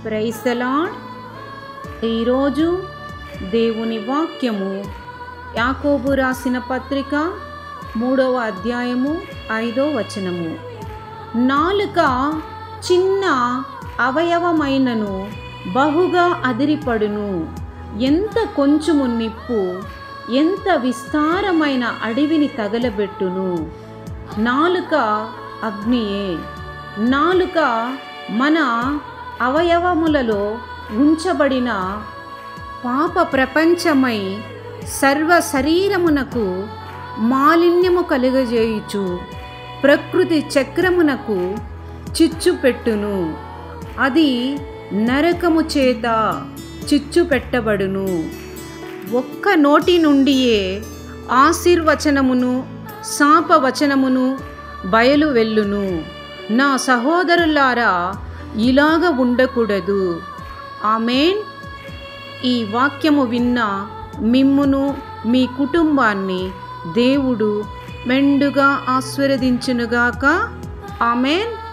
ప్రైసలాడ్ ఈరోజు దేవుని వాక్యము యాకోబు రాసిన పత్రిక మూడవ అధ్యాయము ఐదో వచనము నాలుక చిన్న అవయవమైనను బహుగా అదిరిపడును ఎంత కొంచెము నిప్పు ఎంత విస్తారమైన అడవిని తగలబెట్టును నాలుక అగ్నియే నాలుక మన అవయవములలో ఉంచబడిన పాప ప్రపంచమై సర్వ శరీరమునకు మాలిన్యము కలుగజేయుచు ప్రకృతి చక్రమునకు చిచ్చు పెట్టును అది నరకము చేత చిచ్చు పెట్టబడును ఒక్క నోటి నుండియే ఆశీర్వచనమును శాపవచనమును బయలు వెళ్ళును నా సహోదరులారా ఇలాగ ఉండకూడదు ఆమెన్ ఈ వాక్యము విన్న మిమ్మును మీ కుటుంబాన్ని దేవుడు మెండుగా ఆశీర్వదించునుగాక ఆమెన్